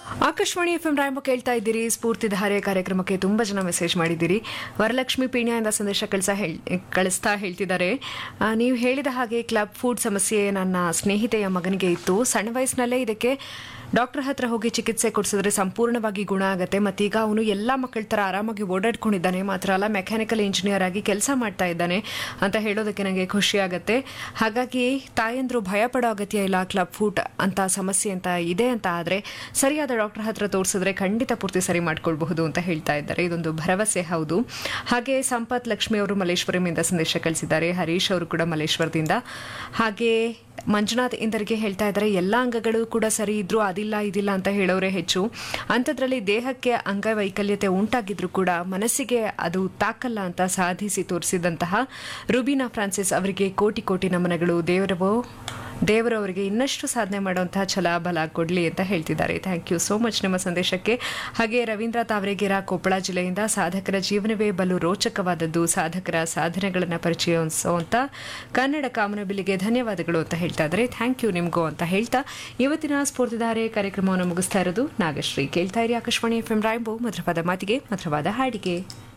Akashvani F M ರಾಯಂಬ ಕೇಳ್ತಾ ಇದ್ದೀರಿ ಸ್ಫೂರ್ತಿಧಾರೆ ಕಾರ್ಯಕ್ರಮಕ್ಕೆ ತುಂಬಾ ಜನ ಮೆಸೇಜ್ ಮಾಡಿದ್ದೀರಿ ವರಲಕ್ಷ್ಮಿ ಪೀಣ್ಯದಿಂದ ಸಂದೇಶ ಕಳಿಸ ಕಳಿಸ್ತಾ ಹೇಳ್ತಿದ್ದಾರೆ ಆ, ನೀವು ಹೇಳಿದ ಹಾಗೆ ಕ್ಲಬ್ ಫುಡ್ ಸಮಸ್ಯೆ ನನ್ನ ಸ್ನೇಹಿತೆಯ ಮಗನಿಗೆ ಇತ್ತು ಸಣ್ಣ ವಯಸ್ಸಿನಲ್ಲೇ ಇದಕ್ಕೆ ಡಾಕ್ಟರ್ ಹತ್ರ ಹೋಗಿ ಚಿಕಿತ್ಸೆ ಕೊಡಿಸಿದ್ರೆ ಸಂಪೂರ್ಣವಾಗಿ ಗುಣ ಆಗುತ್ತೆ ಮತ್ತೀಗ ಅವನು ಎಲ್ಲ ಮಕ್ಕಳ ತರ ಆರಾಮಾಗಿ ಓಡಾಡ್ಕೊಂಡಿದ್ದಾನೆ ಮಾತ್ರ ಅಲ್ಲ ಮೆಕ್ಯಾನಿಕಲ್ ಇಂಜಿನಿಯರ್ ಆಗಿ ಕೆಲಸ ಮಾಡ್ತಾ ಇದ್ದಾನೆ ಅಂತ ಹೇಳೋದಕ್ಕೆ ನನಗೆ ಖುಷಿ ಆಗುತ್ತೆ ಹಾಗಾಗಿ ತಾಯಂದ್ರು ಭಯ ಪಡೋ ಅಗತ್ಯ ಇಲ್ಲ ಕ್ಲಬ್ ಫುಡ್ ಅಂತ ಸಮಸ್ಯೆ ಅಂತ ಇದೆ ಅಂತ ಆದ್ರೆ ಸರಿಯಾದ ಡಾಕ್ಟರ್ ಹತ್ರ ತೋರಿಸಿದ್ರೆ ಖಂಡಿತ ಪೂರ್ತಿ ಸರಿ ಮಾಡ್ಕೊಳ್ಬಹುದು ಅಂತ ಹೇಳ್ತಾ ಇದ್ದಾರೆ ಇದೊಂದು ಭರವಸೆ ಹೌದು ಹಾಗೆ ಸಂಪತ್ ಲಕ್ಷ್ಮಿ ಅವರು ಮಲ್ಲೇಶ್ವರಮಿಂದ ಸಂದೇಶ ಕಳಿಸಿದ್ದಾರೆ ಹರೀಶ್ ಅವರು ಕೂಡ ಮಲ್ಲೇಶ್ವರದಿಂದ ಹಾಗೆ ಮಂಜುನಾಥ್ ಇಂದರಿಗೆ ಹೇಳ್ತಾ ಇದ್ದಾರೆ ಎಲ್ಲ ಅಂಗಗಳು ಕೂಡ ಸರಿ ಇದ್ರು ಅದಿಲ್ಲ ಇದಿಲ್ಲ ಅಂತ ಹೇಳೋರೆ ಹೆಚ್ಚು ಅಂಥದ್ರಲ್ಲಿ ದೇಹಕ್ಕೆ ಅಂಗವೈಕಲ್ಯತೆ ಉಂಟಾಗಿದ್ರು ಕೂಡ ಮನಸ್ಸಿಗೆ ಅದು ತಾಕಲ್ಲ ಅಂತ ಸಾಧಿಸಿ ತೋರಿಸಿದಂತಹ ರುಬಿನಾ ಫ್ರಾನ್ಸಿಸ್ ಅವರಿಗೆ ಕೋಟಿ ಕೋಟಿ ನಮನಗಳು ದೇವರವೋ ದೇವರು ಅವರಿಗೆ ಇನ್ನಷ್ಟು ಸಾಧನೆ ಮಾಡುವಂತಹ ಛಲ ಬಲ ಕೊಡ್ಲಿ ಅಂತ ಹೇಳ್ತಿದ್ದಾರೆ ಥ್ಯಾಂಕ್ ಯು ಸೋ ಮಚ್ ನಿಮ್ಮ ಸಂದೇಶಕ್ಕೆ ಹಾಗೆ ರವೀಂದ್ರ ತಾವರೆಗೆರ ಕೊಪ್ಪಳ ಜಿಲ್ಲೆಯಿಂದ ಸಾಧಕರ ಜೀವನವೇ ಬಲು ರೋಚಕವಾದದ್ದು ಸಾಧಕರ ಸಾಧನೆಗಳನ್ನು ಪರಿಚಯಿಸುವಂತ ಕನ್ನಡ ಕಾಮನಬಿಲ್ಲಿಗೆ ಧನ್ಯವಾದಗಳು ಅಂತ ಹೇಳ್ತಾ ಇದ್ದಾರೆ ಥ್ಯಾಂಕ್ ಯು ನಿಮಗೂ ಅಂತ ಹೇಳ್ತಾ ಇವತ್ತಿನ ಸ್ಫೂರ್ತಿಧಾರೆ ಕಾರ್ಯಕ್ರಮವನ್ನು ಮುಗಿಸ್ತಾ ಇರೋದು ನಾಗಶ್ರೀ ಕೇಳ್ತಾ ಇರಿ ಆಕಾಶವಾಣಿ ಎಫ್ ಎಂ ರಾಯಂಬು ಮಧುರವಾದ ಮಾತಿಗೆ ಮಧುರವಾದ ಹಾಡಿಗೆ